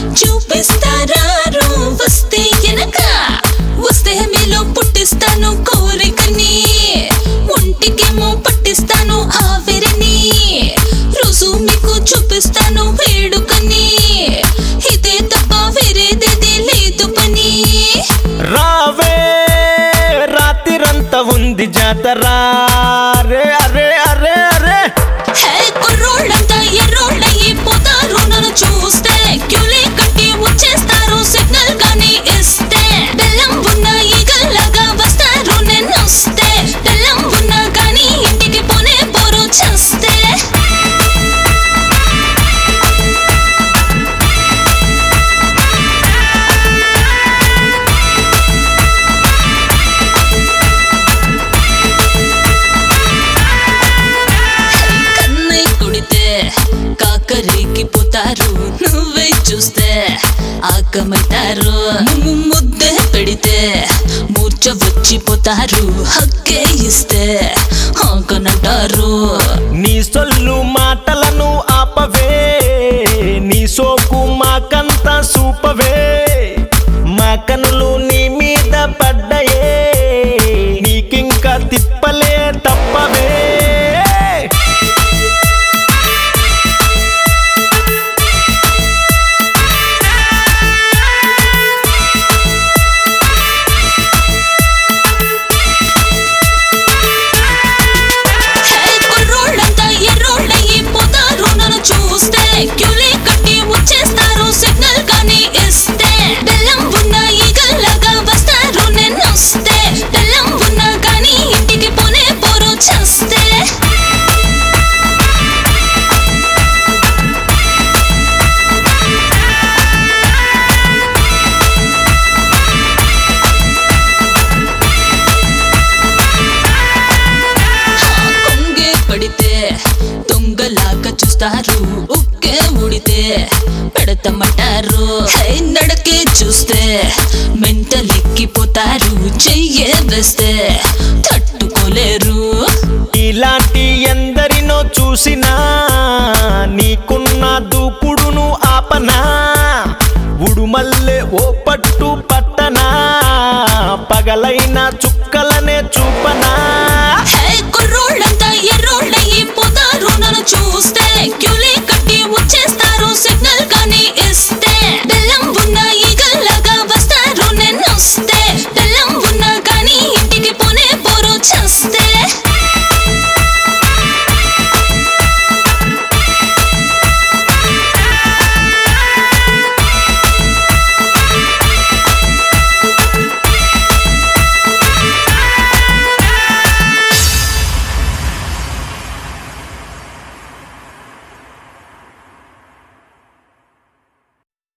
చూపిస్తారా వస్తే ఎనక వస్తే మీలో పుట్టిస్తాను కోరికని ఒంటికేమో పట్టిస్తాను ఆవిరిని రోజు మీకు చూపిస్తాను వేడుకని ఇదే తప్ప వేరేదేది లేదు పని రావే రాత్రిరంతా ఉంది జాతర అరే అరే అరే అరే హే కుర్రోళ్ళంతా ఎర్రోళ్ళయి పోతారు నన్ను చూస్తే క్యూలే కట్టి వచ్చేస్తారు సిగ్నల్ గాని ఇస్తే బెల్లం ఉన్న ఈగల్లాగా వస్తారు నేను వస్తే బెల్లం ఉన్నా కానీ ఇంటికి పోనే పోరు చేస్తే కన్నై కుడితే కాకరికి పోతారు నువ్వే చూస్తే ఆకమైతారు ము- ముద్దే పెడితే మూర్ఛ వచ్చిపోతారు హక్కే ఇస్తే ఆకనంటారు నీ సొల్లు మాటలను ఆపవే నీ సోకు మాకంతా సూపవే మా కనులు నీ మీద పడ్డయే నీకింకా తిప్పలే తప్పవే హే కుర్రోళ్ళంతా ఎర్రోళ్ళయి పోతారు నన్ను చూస్తే క్యూలే కట్టి వచ్చేస్తారు సిగ్నల్ కానీ ఇస్తే బెల్లం ఉన్న ఈగల్లాగా వస్తారు నేను వస్తే బెల్లం ఉన్నా కానీ ఇంటికి పోనే పోరు చేస్తే కొంగే పడితే దొంగలాగా చూస్తారు ఉక్కే ఉడితే పెడతామంటారు హై నడకే చూస్తే మెంటలెక్కిపోతారు చెయ్యే వేస్తే